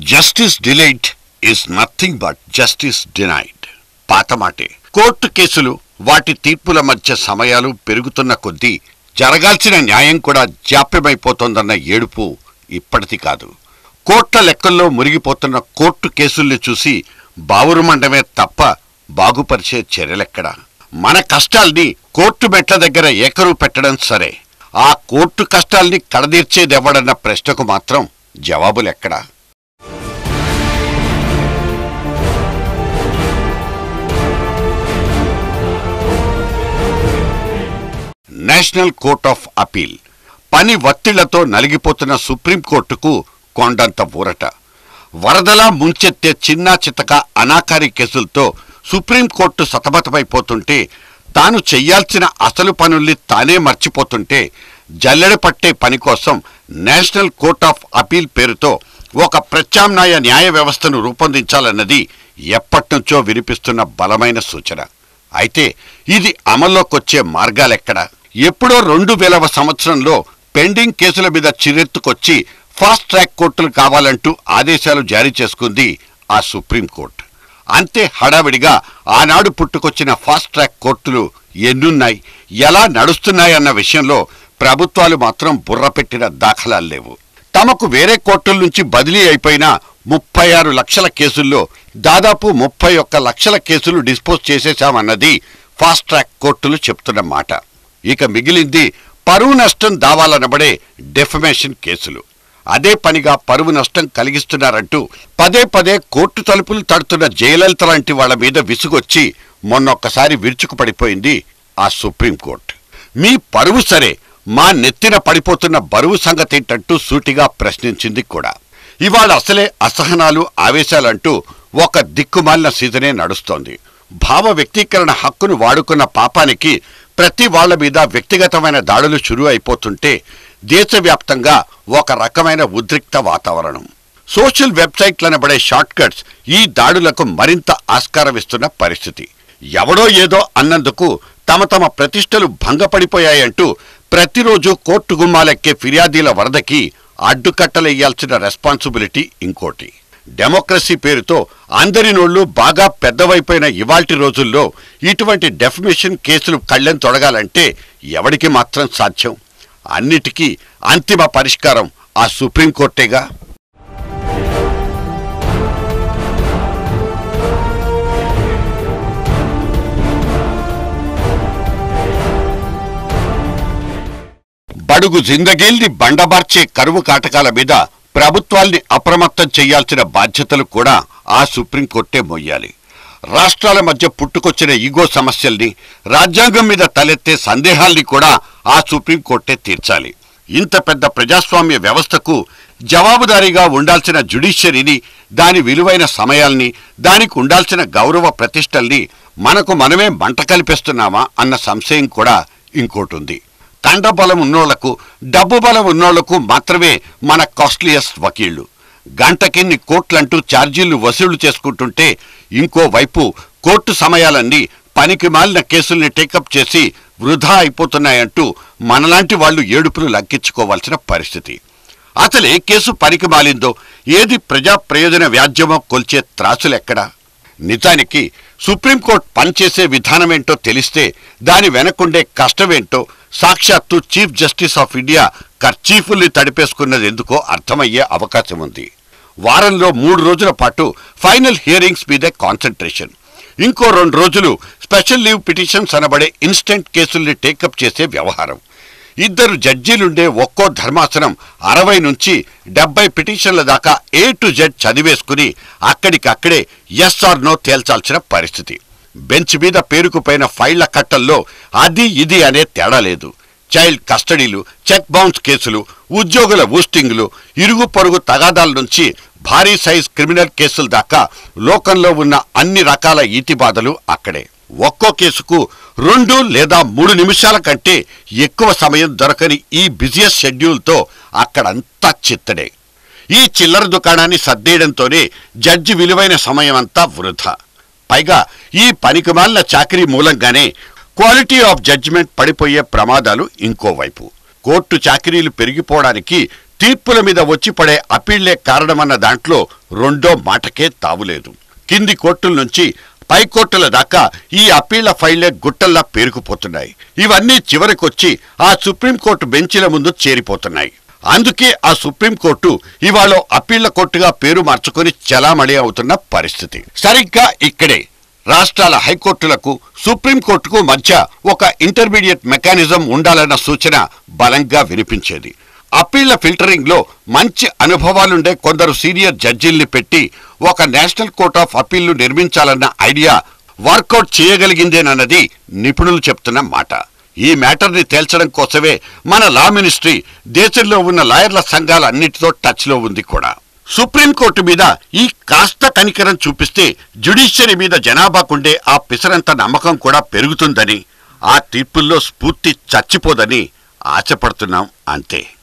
justice delayed is nothing but justice denied పాత మాటే court కేసులు వాటి తీర్పుల మధ్య సమయాలు పెరుగుతున్న కొద్దీ జరగాల్సిన న్యాయం కూడా జాప్యమైపోతోందన్న ఏడుపు ఇప్పటిది కాదు కోట్ల లెక్కల్లో మురిగిపోతున్న కోర్టు కేసుల్ని చూసి బావురుమండమే తప్ప బాగుపరిచే చర్యలెక్కడా మన కష్టాల్ని కోర్టు మెట్ల దగ్గర ఏకరువు పెట్టడం సరే ఆ కోర్టు కష్టాల్ని కడదీర్చేదెవ్వడన్న ప్రశ్నకు మాత్రం జవాబులెక్కడా నేషనల్ కోర్ట్ ఆఫ్ అపీల్ పని ఒత్తిళ్లతో నలిగిపోతున్న సుప్రీంకోర్టుకు కొండంత ఊరట వరదలా ముంచెత్తే చిన్నా చితక అనాకారి కేసులతో సుప్రీంకోర్టు సతమతమైపోతుంటే తాను చెయ్యాల్సిన అసలు పనుల్ని తానే మర్చిపోతుంటే జల్లెడ పట్టే పని కోసం నేషనల్ కోర్ట్ ఆఫ్ అపీల్ పేరుతో ఒక ప్రత్యామ్నాయ న్యాయ వ్యవస్థను రూపొందించాలన్నది ఎప్పటినుంచో వినిపిస్తున్న బలమైన సూచన అయితే ఇది అమల్లోకొచ్చే మార్గాలెక్కడ ఎప్పుడో రెండు వేలవ సంవత్సరంలో పెండింగ్ కేసుల మీద చిరెత్తుకొచ్చి ఫాస్ట్ ట్రాక్ కోర్టులు కావాలంటూ ఆదేశాలు జారీ చేసుకుంది ఆ సుప్రీంకోర్టు అంతే హడావిడిగా ఆనాడు పుట్టుకొచ్చిన ఫాస్ట్ ట్రాక్ కోర్టులు ఎన్నున్నాయి ఎలా నడుస్తున్నాయన్న విషయంలో ప్రభుత్వాలు మాత్రం బుర్ర పెట్టిన దాఖలాలు లేవు తమకు వేరే కోర్టుల నుంచి బదిలీ అయిపోయిన ముప్పై ఆరు లక్షల కేసుల్లో దాదాపు ముప్పై ఒక్క లక్షల కేసులు డిస్పోజ్ చేసేశామన్నది ఫాస్ట్ ట్రాక్ కోర్టులు చెప్తున్న మాట ఇక మిగిలింది పరువు నష్టం దావాలనబడే డెఫమేషన్ కేసులు అదే పనిగా పరువు నష్టం కలిగిస్తున్నారంటూ పదే పదే కోర్టు తలుపులు తడుతున్న జయలలిత లాంటి వాళ్ళ మీద విసుగొచ్చి మొన్నొక్కసారి విరుచుకుపడిపోయింది ఆ సుప్రీంకోర్టు మీ పరువు సరే మా నెత్తిన పడిపోతున్న బరువు సంగతేంటంటూ సూటిగా ప్రశ్నించింది కూడా ఇవాళ అసలే అసహనాలు ఆవేశాలంటూ ఒక దిక్కుమాలిన సీజనే నడుస్తోంది భావ వ్యక్తీకరణ హక్కును వాడుకున్న పాపానికి ప్రతి వాళ్ళ మీద వ్యక్తిగతమైన దాడులు షురూ అయిపోతుంటే దేశవ్యాప్తంగా ఒక రకమైన ఉద్రిక్త వాతావరణం సోషల్ వెబ్సైట్లనబడే షార్ట్ కట్స్ ఈ దాడులకు మరింత ఆస్కారమిస్తున్న పరిస్థితి ఎవడో ఏదో అన్నందుకు తమ తమ ప్రతిష్టలు భంగపడిపోయాయంటూ ప్రతిరోజు కోర్టు గుమ్మాలెక్కే ఫిర్యాదీల వరదకి అడ్డుకట్టలేయాల్సిన రెస్పాన్సిబిలిటీ ఇంకోటి డెమోక్రసీ పేరుతో అందరి నోళ్లు బాగా పెద్దవైపోయిన ఇవాల్టి రోజుల్లో ఇటువంటి డెఫమేషన్ కేసులు కళ్ళెం తొడగాలంటే ఎవడికి మాత్రం సాధ్యం అన్నిటికీ అంతిమ పరిష్కారం ఆ సుప్రీంకోర్టేగా బడుగు జిందగీల్ని బండబార్చే కరువు కాటకాల మీద ప్రభుత్వాల్ని అప్రమత్తం చేయాల్సిన బాధ్యతలు కూడా ఆ సుప్రీంకోర్టే మొయ్యాలి రాష్ట్రాల మధ్య పుట్టుకొచ్చిన ఈగో సమస్యల్ని రాజ్యాంగం మీద తలెత్తే సందేహాల్ని కూడా ఆ సుప్రీంకోర్టే తీర్చాలి ఇంత పెద్ద ప్రజాస్వామ్య వ్యవస్థకు జవాబుదారీగా ఉండాల్సిన జ్యుడిషియరీని దాని విలువైన సమయాల్ని దానికి ఉండాల్సిన గౌరవ ప్రతిష్టల్ని మనకు మనమే మంట కల్పిస్తున్నామా అన్న సంశయం కూడా ఇంకోటుంది కండ బలం ఉన్నోళ్లకు డబ్బు బలం ఉన్నోళ్లకు మాత్రమే మన కాస్ట్లియస్ట్ వకీళ్లు గంటకిన్ని కోట్లంటూ ఛార్జీలు వసూలు చేసుకుంటుంటే ఇంకోవైపు కోర్టు సమయాలన్నీ పనికి మాలిన కేసుల్ని టేకప్ చేసి వృధా అయిపోతున్నాయంటూ మనలాంటి వాళ్ళు ఏడుపులు లగ్గించుకోవాల్సిన పరిస్థితి అసలు ఏ కేసు పనికి మాలిందో ఏది ప్రజా ప్రయోజన వ్యాజ్యమో కొల్చే త్రాసులెక్కడా నిజానికి సుప్రీంకోర్టు పనిచేసే విధానమేంటో తెలిస్తే దాని వెనకుండే కష్టమేంటో సాక్షాత్తు చీఫ్ జస్టిస్ ఆఫ్ ఇండియా కర్చీఫుల్ని తడిపేసుకున్నది ఎందుకో అర్థమయ్యే అవకాశం ఉంది వారంలో మూడు రోజుల పాటు ఫైనల్ హియరింగ్స్ మీదే కాన్సన్ట్రేషన్ ఇంకో రెండు రోజులు స్పెషల్ లీవ్ పిటిషన్స్ అనబడే ఇన్స్టెంట్ కేసుల్ని టేకప్ చేసే వ్యవహారం ఇద్దరు జడ్జీలుండే ఒక్కో ధర్మాసనం అరవై నుంచి డెబ్బై పిటిషన్ల దాకా ఏ టు జెడ్ చదివేసుకుని అక్కడికక్కడే ఎస్ ఆర్ నో తేల్చాల్సిన పరిస్థితి బెంచ్ మీద పేరుకుపోయిన ఫైళ్ల కట్టల్లో అది ఇది అనే తేడా లేదు చైల్డ్ కస్టడీలు చెక్ బౌన్స్ కేసులు ఉద్యోగుల ఊస్టింగ్లు ఇరుగు పొరుగు తగాదాల నుంచి భారీ సైజ్ క్రిమినల్ కేసుల దాకా లోకంలో ఉన్న అన్ని రకాల ఈతిబాధలు అక్కడే ఒక్కో కేసుకు రెండు లేదా మూడు నిమిషాల కంటే ఎక్కువ సమయం దొరకని ఈ బిజియస్ షెడ్యూల్తో అక్కడంతా చిత్తడే ఈ చిల్లర దుకాణాన్ని సర్దేయడంతోనే జడ్జి విలువైన సమయమంతా వృధా పైగా ఈ పనికిమాలిన చాకరీ మూలంగానే క్వాలిటీ ఆఫ్ జడ్జిమెంట్ పడిపోయే ప్రమాదాలు ఇంకోవైపు కోర్టు చాకరీలు పెరిగిపోవడానికి తీర్పుల మీద వచ్చి పడే అప్పీళ్లే కారణమన్న దాంట్లో రెండో మాటకే తావులేదు కింది కోర్టుల నుంచి పై కోర్టుల దాకా ఈ అప్పీళ్ల ఫైళ్లే గుట్టల్లా పేరుకుపోతున్నాయి ఇవన్నీ చివరికొచ్చి ఆ సుప్రీంకోర్టు బెంచీల ముందు చేరిపోతున్నాయి అందుకే ఆ సుప్రీంకోర్టు ఇవాళ అప్పీళ్ల కోర్టుగా పేరు మార్చుకొని చలామణి అవుతున్న పరిస్థితి సరిగ్గా ఇక్కడే రాష్ట్రాల హైకోర్టులకు సుప్రీంకోర్టుకు మధ్య ఒక ఇంటర్మీడియట్ మెకానిజం ఉండాలన్న సూచన బలంగా వినిపించేది అప్పీళ్ల ఫిల్టరింగ్ లో మంచి అనుభవాలుండే కొందరు సీనియర్ జడ్జీల్ని పెట్టి ఒక నేషనల్ కోర్ట్ ఆఫ్ అప్పీళ్లు నిర్మించాలన్న ఐడియా వర్కౌట్ చేయగలిగిందేనన్నది నిపుణులు చెప్తున్న మాట ఈ మ్యాటర్ని తేల్చడం కోసమే మన లా మినిస్ట్రీ దేశంలో ఉన్న లాయర్ల సంఘాలన్నిటితో టచ్ లో ఉంది కూడా సుప్రీంకోర్టు మీద ఈ కాస్త కనికరం చూపిస్తే జ్యుడిషియరీ మీద జనాభాకుండే ఆ పిసరంత నమ్మకం కూడా పెరుగుతుందని ఆ తీర్పుల్లో స్ఫూర్తి చచ్చిపోదని ఆశపడుతున్నాం అంతే